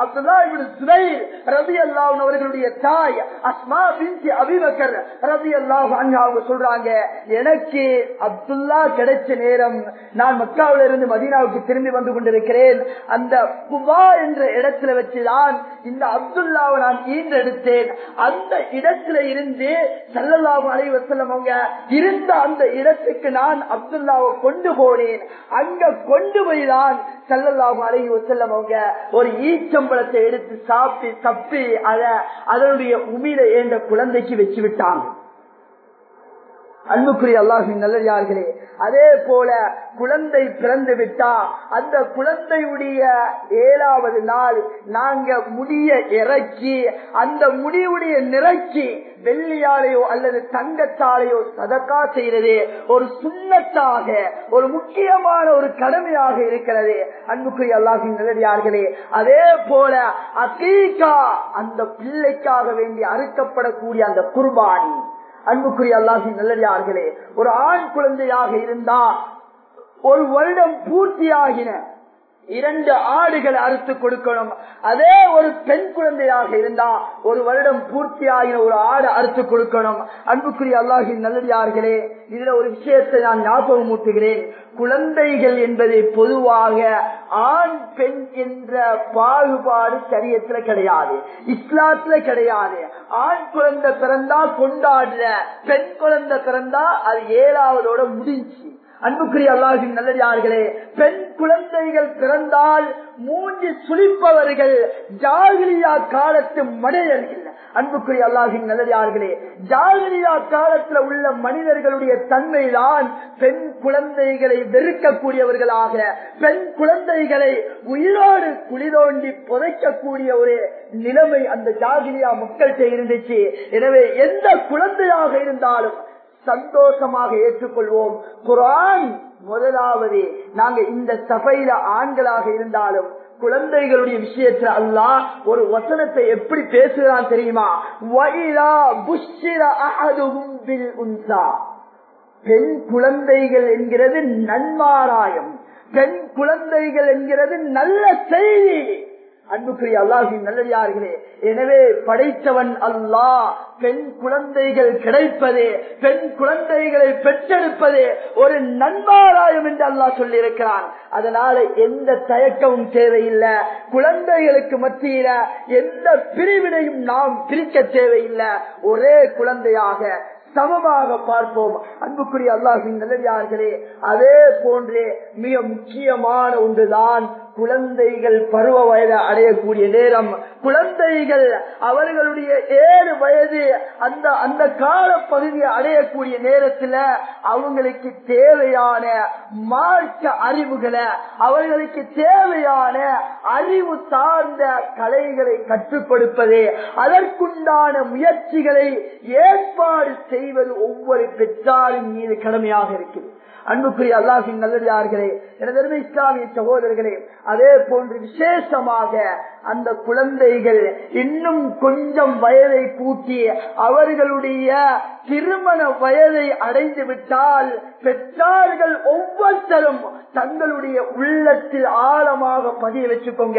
அப்பதான் ரவி அல்லாஹ் அவர்களுடைய தாய் அஸ்மா பின்சி அபிபக்கர் ரவி அல்லாஹ் அவங்க சொல்றாங்க எனக்கு அப்துல்லா கிடைச்ச நேரம் நான் மக்காவில இருந்து மதீனாவுக்கு திரும்பி வந்து கொண்டிருக்கிறேன் அந்த குபா என்ற இடத்துல வச்சுதான் இந்த அப்துல்லாவை நான் ஈன்றெடுத்தேன் அந்த இடத்துல இருந்து சல்லல்லாஹு அலைவசல்லம் அவங்க இருந்த அந்த இடத்துக்கு நான் அப்துல்லாவை கொண்டு போனேன் அங்க கொண்டு போய் தான் சல்லல்லாஹு அலைஹி வசல்லம் அவங்க ஒரு ஈச்சம்பளத்தை எடுத்து சாப்பிட்டு தப்பி அத அதனுடைய உமிழ ஏண்ட குழந்தைக்கு வச்சு விட்டாங்க அன்புக்குரிய அல்லாஹின் நல்லடியார்களே அதே போல குழந்தை பிறந்து விட்டா அந்த குழந்தையுடைய ஏழாவது நாள் நாங்க முடிய இறக்கி அந்த முடிவுடைய நிறைச்சி வெள்ளியாலேயோ அல்லது தங்கத்தாலேயோ சதக்கா செய்யறது ஒரு சுண்ணத்தாக ஒரு முக்கியமான ஒரு கடமையாக இருக்கிறது அன்புக்குரிய அல்லாஹின் நல்லடியார்களே அதே போல அகீகா அந்த பிள்ளைக்காக வேண்டி அறுக்கப்படக்கூடிய அந்த குர்பானி அன்புக்குரிய அல்லாஹின் நல்லடியார்களே ஒரு ஆண் குழந்தையாக இருந்தா ஒரு வருடம் பூர்த்தியாகின இரண்டு ஆடுகள் அறுத்து கொடுக்கணும் அதே ஒரு பெண் குழந்தையாக இருந்தா ஒரு வருடம் பூர்த்தியாகின ஒரு ஆடு அறுத்து கொடுக்கணும் அன்புக்குரிய அல்லாஹின் நல்லடியார்களே இதுல ஒரு விஷயத்தை நான் ஞாபகம் ஊட்டுகிறேன் குழந்தைகள் என்பது பொதுவாக ஆண் பெண் என்ற பாகுபாடு சரியத்துல கிடையாது இஸ்லாத்துல கிடையாது ஆண் குழந்தை பிறந்தா கொண்டாடுற பெண் குழந்தை பிறந்தா அது ஏழாவதோட முடிஞ்சு அன்புக்குரிய அல்லாஹின் நல்லதார்களே பெண் குழந்தைகள் பிறந்தால் மூஞ்சி சுழிப்பவர்கள் ஜாகிரியா காலத்து மனிதர்கள் அன்புக்குரிய அல்லாஹின் நல்லதார்களே ஜாகிரியா காலத்துல உள்ள மனிதர்களுடைய தன்மைதான் பெண் குழந்தைகளை வெறுக்கக்கூடியவர்களாக பெண் குழந்தைகளை உயிரோடு குளிதோண்டி புதைக்கக்கூடிய ஒரு நிலைமை அந்த ஜாகிரியா மக்கள்கிட்ட இருந்துச்சு எனவே எந்த குழந்தையாக இருந்தாலும் சந்தோஷமாக ஏற்றுக்கொள்வோம் குரான் முதலாவது நாங்க இந்த சபையில ஆண்களாக இருந்தாலும் குழந்தைகளுடைய விஷயத்துல அல்லாஹ் ஒரு வசனத்தை எப்படி பேசுகிறான் தெரியுமா வைலா புஷ்ஷிர அஹதுஹும் பில் உன்சா பெண் குழந்தைகள் என்கிறது நன்மாராயம் பெண் குழந்தைகள் என்கிறது நல்ல செய்தி அன்புக்குரிய அல்லாஹின் நல்லதார்களே எனவே படைத்தவன் அல்லாஹ் பெண் குழந்தைகள் கிடைப்பது பெண் குழந்தைகளை பெற்றெடுப்பது ஒரு நன்மாராயம் என்று அல்லாஹ் சொல்லி இருக்கிறான் அதனால எந்த தயக்கமும் தேவையில்லை குழந்தைகளுக்கு மத்தியில எந்த பிரிவினையும் நாம் பிரிக்க தேவையில்லை ஒரே குழந்தையாக சமமாக பார்ப்போம் அன்புக்குரிய அல்லாஹின் நல்லதார்களே அதே போன்றே மிக முக்கியமான ஒன்றுதான் குழந்தைகள் பருவ வயதை அடையக்கூடிய நேரம் குழந்தைகள் அவர்களுடைய ஏழு வயது அந்த அந்த கால பகுதியை அடையக்கூடிய நேரத்துல அவங்களுக்கு தேவையான மார்க்க அறிவுகளை அவர்களுக்கு தேவையான அறிவு சார்ந்த கலைகளை கற்றுக் கொடுப்பது அதற்குண்டான முயற்சிகளை ஏற்பாடு செய்வது ஒவ்வொரு பெற்றாரின் மீது கடமையாக இருக்கிறது அன்புக்குரிய அல்லாஹின் நல்லதார்களே எனது இஸ்லாமிய சகோதரர்களே அதே போன்று விசேஷமாக அந்த குழந்தைகள் இன்னும் கொஞ்சம் வயதை கூட்டி அவர்களுடைய திருமண வயதை அடைந்து விட்டால் பெற்றார்கள் ஒவ்வொருத்தரும் தங்களுடைய உள்ளத்தில் ஆழமாக பதிய வச்சுக்கோங்க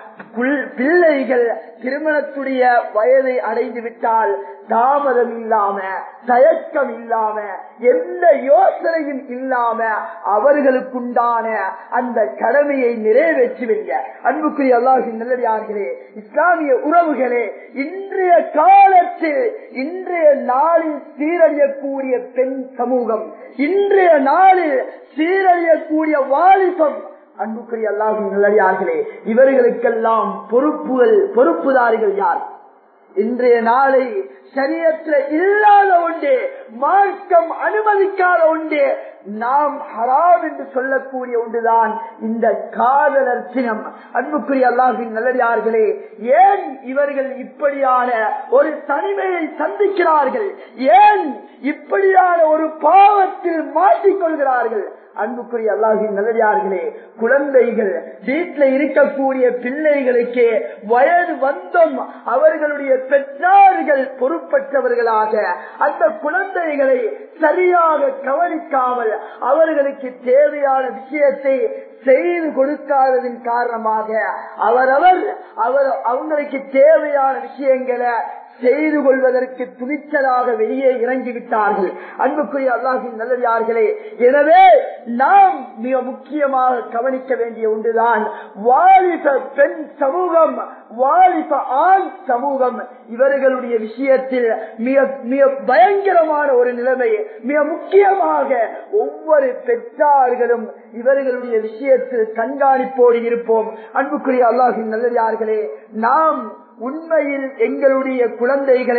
பிள்ளைகள் திருமணத்துடைய வயதை அடைந்து விட்டால் தாமதம் இல்லாம தயக்கம் இல்லாம எந்த யோசனையும் இல்லாம அவர்களுக்குண்டான அந்த கடமையை நிறைவேற்றுவீங்க அன்புக்குரிய அல்லாஹின் நல்லதார்களே இஸ்லாமிய உறவுகளே இன்றைய காலத்தில் இன்றைய நாளில் சீரழியக்கூடிய பெண் சமூகம் இன்றைய நாளில் சீரழியக்கூடிய வாலிபம் அன்புக்குரிய அல்லாஹின் நல்லதார்களே இவர்களுக்கெல்லாம் பொறுப்புகள் பொறுப்புதாரிகள் யார் இன்றைய நாளை சரியற்ற இல்லாத ஒன்று மார்க்கம் அனுமதிக்காத ஒன்று நாம் ஹராம் என்று சொல்லக்கூடிய ஒன்றுதான் இந்த காதலர் சினம் அன்புக்குரிய அல்லாஹின் நல்லடியார்களே ஏன் இவர்கள் இப்படியான ஒரு தனிமையை சந்திக்கிறார்கள் ஏன் இப்படியான ஒரு பாவத்தில் மாட்டிக்கொள்கிறார்கள் அன்புக்குரிய அல்லாஹின் நல்லடியார்களே குழந்தைகள் வீட்டில் இருக்கக்கூடிய பிள்ளைகளுக்கு வயது வந்தோம் அவர்களுடைய பெற்றார்கள் பொறுப்பற்றவர்களாக அந்த குழந்தைகளை சரியாக கவனிக்காமல் அவர்களுக்கு தேவையான விஷயத்தை செய்து கொடுக்காததின் காரணமாக அவரவர் அவர் அவங்களுக்கு தேவையான விஷயங்களை செய்து கொள்வதற்கு துணிச்சலாக வெளியே இறங்கிவிட்டார்கள் அன்புக்குரிய அல்லாஹின் நல்லதார்களே எனவே நாம் மிக முக்கியமாக கவனிக்க வேண்டிய ஒன்றுதான் வாலிப பெண் சமூகம் வாலிப ஆண் சமூகம் இவர்களுடைய விஷயத்தில் மிக மிக பயங்கரமான ஒரு நிலைமை மிக முக்கியமாக ஒவ்வொரு பெற்றார்களும் இவர்களுடைய விஷயத்தில் கண்காணிப்போடு இருப்போம் அன்புக்குரிய அல்லாஹின் நல்லதார்களே நாம் உண்மையில் எங்களுடைய குழந்தைகளை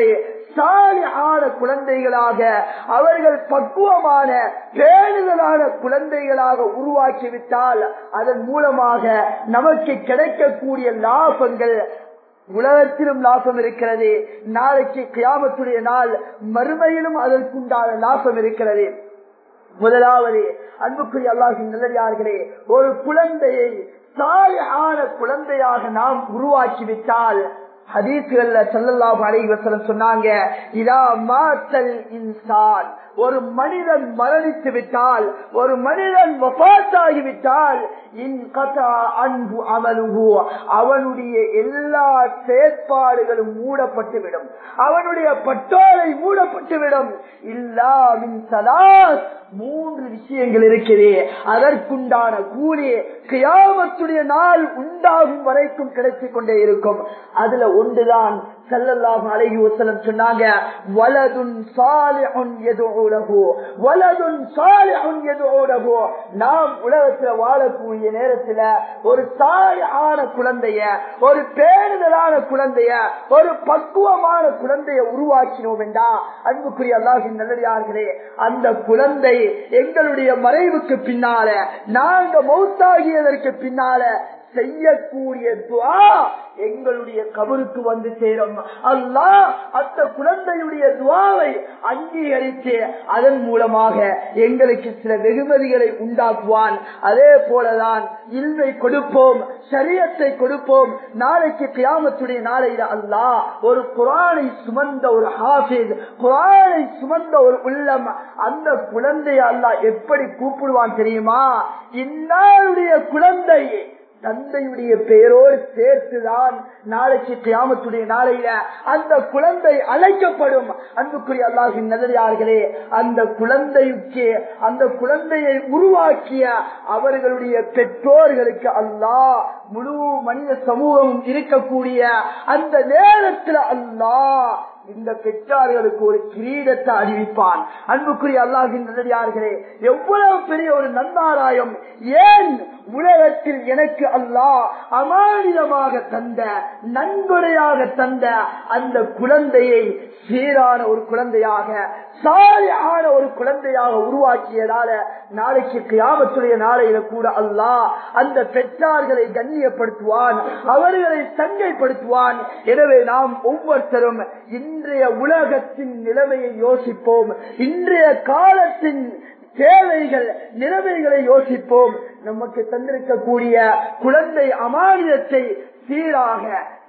சாலியான குழந்தைகளாக அவர்கள் பக்குவமான பேணுதலான குழந்தைகளாக உருவாக்கிவிட்டால் அதன் மூலமாக நமக்கு கிடைக்கக்கூடிய லாபங்கள் உலகத்திலும் லாபம் இருக்கிறது நாளைக்கு கியாமத்துடைய நாள் மறுமையிலும் அதற்குண்டான லாபம் இருக்கிறது முதலாவது அன்புக்குரிய அல்லாஹின் நல்லதார்களே ஒரு குழந்தையை சாலையான குழந்தையாக நாம் உருவாக்கிவிட்டால் ஹதீஸ்கள்ல சல்லல்லாஹு அலைஹி வஸல்லம் சொன்னாங்க இதா மாத்தல் இன்சான் ஒரு மனிதன் மரணித்து விட்டால் ஒரு மனிதன் வபாத்தாகி விட்டால் அன்பு அமலுகு அவனுடைய எல்லா செயற்பாடுகளும் மூடப்பட்டுவிடும் அவனுடைய பட்டோலை மூடப்பட்டுவிடும் இல்லாமின் சலாஸ் மூன்று விஷயங்கள் இருக்கிறே அதற்குண்டான கூலி கியாமத்துடைய நாள் உண்டாகும் வரைக்கும் கிடைத்துக் கொண்டே இருக்கும் அதுல ஒன்றுதான் செல்லல்லாஹு அலைஹி வஸல்லம் சொன்னாங்க வலதுன் சாலிஹுன் யதுஉலஹு வலதுன் சாலிஹுன் யதுஉலஹு நாம் உலகத்துல வாழக்கூடிய நேரத்துல ஒரு சாயான குழந்தைய ஒரு பேணுதலான குழந்தைய ஒரு பக்குவமான குழந்தைய உருவாக்கினோம் என்றா அன்புக்குரிய அல்லாஹின் நல்லடியார்களே அந்த குழந்தை எங்களுடைய மறைவுக்கு பின்னால நாங்க மௌத்தாகியதற்கு பின்னால செய்யக்கூடிய துவா எங்களுடைய கபருக்கு வந்து சேரும் அல்லாஹ் அந்த குழந்தையுடைய துவாவை அங்கீகரித்து அதன் மூலமாக எங்களுக்கு சில வெகுமதிகளை உண்டாக்குவான் அதே போலதான் இல்மை கொடுப்போம் சரியத்தை கொடுப்போம் நாளைக்கு கியாமத்துடைய நாளையில அல்லாஹ் ஒரு குரானை சுமந்த ஒரு ஹாஃபிஸ் குரானை சுமந்த ஒரு உள்ளம் அந்த குழந்தைய அல்லாஹ் எப்படி கூப்பிடுவான் தெரியுமா இன்னாருடைய குழந்தை தந்தையுடைய பெயரோடு சேர்த்துதான் நாளைக்கு கியாமத்துடைய நாளையில அந்த குழந்தை அழைக்கப்படும் அன்புக்குரிய அல்லாஹின் நல்லதார்களே அந்த குழந்தைக்கு அந்த குழந்தையை உருவாக்கிய அவர்களுடைய பெற்றோர்களுக்கு அல்லாஹ் முழு மனித சமூகம் இருக்கக்கூடிய அந்த நேரத்தில் அல்லாஹ் இந்த பெற்றார்களுக்கு ஒரு கிரீடத்தை அறிவிப்பான் அன்புக்குரிய அல்லாஹின் நல்லதார்களே எவ்வளவு பெரிய ஒரு நன்மாராயம் ஏன் உலகத்தில் எனக்கு அல்லாஹ் அமானிதமாக தந்த நன்கொடையாக தந்த அந்த குழந்தையை சீரான ஒரு குழந்தையாக சாலையான ஒரு குழந்தையாக உருவாக்கியதால நாளைக்கு கியாமத்துடைய நாளையில கூட அல்லாஹ் அந்த பெற்றார்களை கண்ணியப்படுத்துவான் அவர்களை சங்கைப்படுத்துவான் எனவே நாம் ஒவ்வொருத்தரும் இன்றைய உலகத்தின் நிலைமையை யோசிப்போம் இன்றைய காலத்தின் தேவைகள் நிலைமைகளை யோசிப்போம் நமக்கு தந்திருக்கக்கூடிய குழந்தை அமானியத்தை சீராக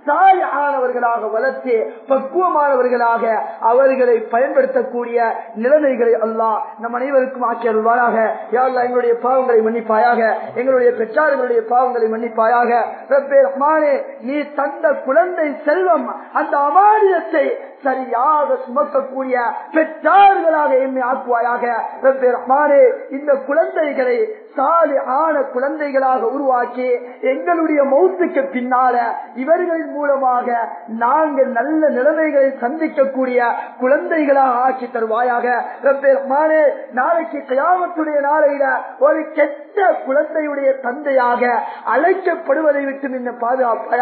சாயானவர்களாக வளர்த்து பக்குவமானவர்களாக அவர்களை பயன்படுத்தக்கூடிய நிலைமைகளை அல்லாஹ் நம் அனைவருக்கும் ஆக்கி அருள்வாராக யாழ்லா எங்களுடைய பாவங்களை மன்னிப்பாயாக எங்களுடைய பெற்றார்களுடைய பாவங்களை மன்னிப்பாயாக ரப்பே ரஹ்மானே நீ தந்த குழந்தை செல்வம் அந்த அமானியத்தை சரியாக சுமக்கக்கூடிய பெற்றார்களாக எம்மை ஆக்குவாயாக ரப்பே ரஹ்மானே இந்த குழந்தைகளை சாலி ஆன குழந்தைகளாக உருவாக்கி எங்களுடைய மௌத்துக்கு பின்னால இவர்களின் மூலமாக நாங்கள் நல்ல நிலைமைகளை சந்திக்கக்கூடிய குழந்தைகளாக ஆக்கி தருவாயாக ரப்பே ரஹ்மானே நாளைக்கு கயாமத்துடைய நாளையில ஒரு கெட்ட குழந்தையுடைய தந்தையாக அழைக்கப்படுவதை விட்டு நின்று பாதுகாப்பாக